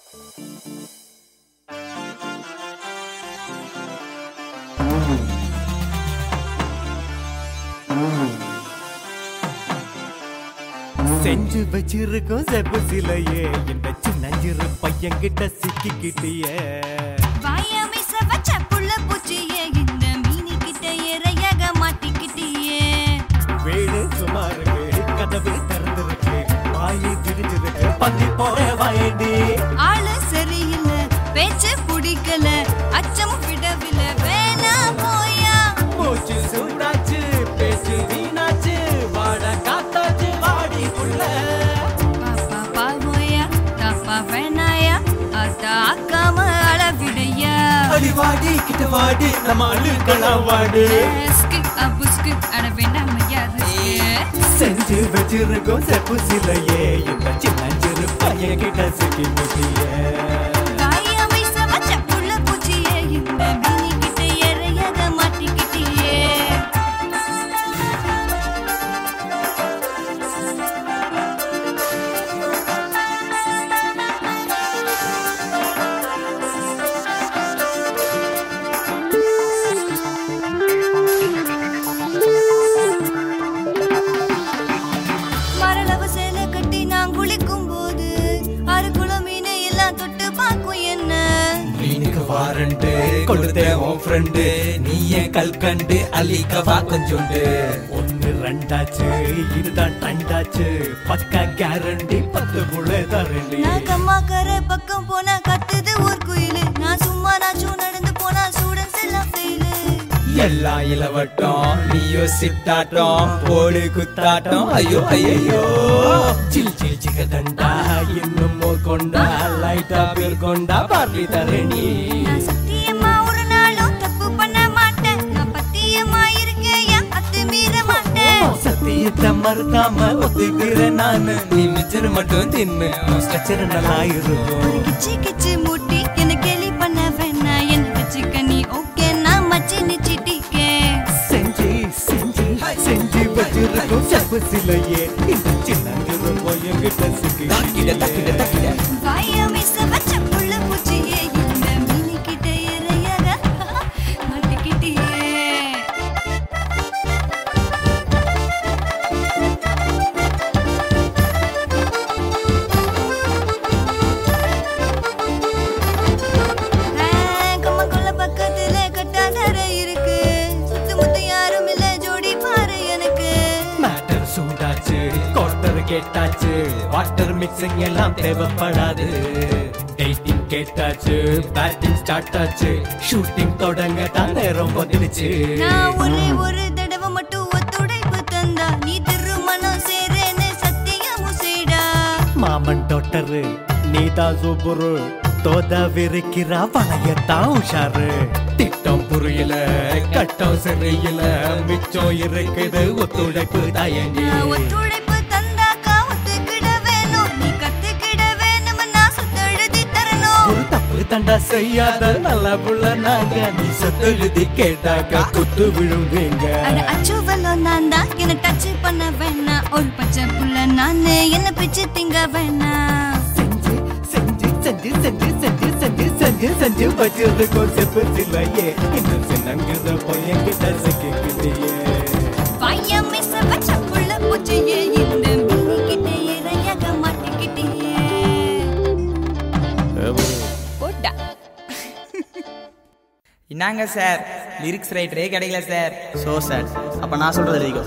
செஞ்சு வச்சிருக்கோம் செப்பு சிலையே இந்த சின்னஞ்சிறு பையன் கிட்ட சிக்கிக்கிட்டியே வாயமிச வச்ச புள்ள பூச்சியே இந்த மீனி கிட்ட இறையாக மாட்டிக்கிட்டியே வீடு சுமாருக்கு கதவு திறந்திருக்கு வாயு திரிஞ்சிருக்கு பந்தி போற வாயண்டி ஆளு சரியில்லை பேச்சு பிடிக்கல அச்சம் விடவில்ல வேணா போயா மூச்சு சூடாச்சு பேச்சு வீணாச்சு வாட காத்தாச்சு வாடி புள்ள பாப்பா பாவோயா தப்பா வேணாயா அத்தா அக்காம அளவிடையா அடி வாடி கிட்ட வாடி நம்ம அழுக்கலாம் வாடி ஸ்கு அபுஸ்கு அட வேண்டாம் யாருக்கு செஞ்சு வச்சிருக்கோம் செப்பு சிலையே இந்த சின்னஞ்சிறு பையன் கிட்ட சிக்கி முட்டியே வாயமிச வச்ச புள்ள பூச்சியே இந்த மீனி கிட்ட இறையாக மாட்டிக்கிட்டியே மரளவ சேலை கட்டி நான் குளிக்கும் போது ஆறு குளம் மீனை எல்லாம் தொட்டு பார்க்கும் என்ன மீனுக்கு வாரண்டு கொடுத்தேன் உன் ஃப்ரெண்டு நீ ஏன் கல்கண்டு அள்ளிக்கவா கொஞ்சோண்டு ஒன்னு ரெண்டாச்சு இதுதான் டண்டாச்சு பக்கா கேரண்டி பத்து புள்ள தரண்டி நான் கம்மாக்கரை பக்கம் போனா கத்துது ஒரு குயிலு நான் சும்மா நாச்சும் நடந்து போனா ஸ்டூடெண்ட்ஸ் எல்லாம் ஃபெயிலு எல்லாம் இளவட்டம் நீயோ சிட்டாட்டம் போடு குத்தாட்டம் ஐயோ ஐயோ சில் சில் சிக்க தண்டா இன்னும் மோர் கொண்டா லைட்டா பேர் கொண்டா பார்லி தரணி நான் சத்தியமா ஒரு நாளும் தப்பு பண்ண மாட்டேன் நான் பத்தியமா இருக்கேன் என் அத்து மீற மாட்டேன் சத்தியத்தை மறுக்காம ஒத்துக்கிறேன் நானு நீ மிச்சர் மட்டும் தின்னு ஸ்ட்ரக்சர் நல்லா இருக்கும் கிச்சு கிச்சு மூட்டி என்ன கேலி பண்ண வேணா என்ன வச்சுக்க நீ ஓகே நான் மச்சி நிச்சிட்டிக்கே செஞ்சு செஞ்சு செஞ்சு வச்சிருக்கோம் செப்பு சிலையே இந்த சின்னஞ்சிறு பையன் கிட்ட தக்கிட தக்கிட சிக்கி தக்கிட வாயமிச வச்ச புள்ள பூச்சியே இந்த மீனி கிட்ட இறையாக மாட்டிக்கிட்டியே கம்மக்குள்ள பக்கத்துல கட்டாதரை இருக்கு சுத்து முத்து யாரும் இல்ல ஜோடி பாரு எனக்கு மேட்டர் சூடாச்சு குவார்டர் கேட்டாச்சு வாட்டர் மிக்சிங் எல்லாம் தேவைப்படாது டேட்டிங் கேட்டாச்சு பேட்டிங் ஸ்டார்ட் ஆச்சு ஷூட்டிங் தொடங்க தான் நேரம் வந்துடுச்சு நான் ஒரே ஒரு தடவை மட்டும் ஒத்துழைப்பு தந்தா நீ திருமணம் சேரேன்னு சத்தியமும் செய்டா மாமன் டாக்டரு நீதான் சூப்பரு தோத விரிக்கிறா வளையத்தான் உஷாரு திட்டம் புரியல கட்டம் சரியில்ல மிச்சம் இருக்குது ஒத்துழைப்பு தயங்கி நான் ஒத்துழைப்பு தந்தாக்கா ஒத்துக்கிட வேணும் நீ கத்துக்கிட வேணும் நான் சுத்தெழுதி தரணும் ஒரு தப்பு தண்டா செய்யாத நல்ல புள்ள நாங்க நீ சொத்தெழுதி கேட்டாக்கா குத்து விழுங்குங்க அட அச்சுவலம் நான் தான் என்ன டச் பண்ண வேணாம் ஒரு பச்சை புள்ள நானு என்ன பிச்சு திங்க வேணாம் செஞ்சு செஞ்சு செஞ்சு செஞ்சு செஞ்சு செஞ்சு செஞ்சு செஞ்சு வச்சிருக்கோம் செப்பு சிலையே இன்னும் சின்னங்கிற பையன் கிட்ட சிக்கிக்கிட்டியே பையன் மிஸ் வச்ச புள்ள பூச்சியே இந்த மினி கிட்ட இறையாக மாட்டிக்கிட்டியே போட்டா இன்னாங்க சார் லிரிக்ஸ் ரைட்டரே கிடைக்கல சார் ஸோ சார் அப்போ நான் சொல்கிறது எழுதிக்கோ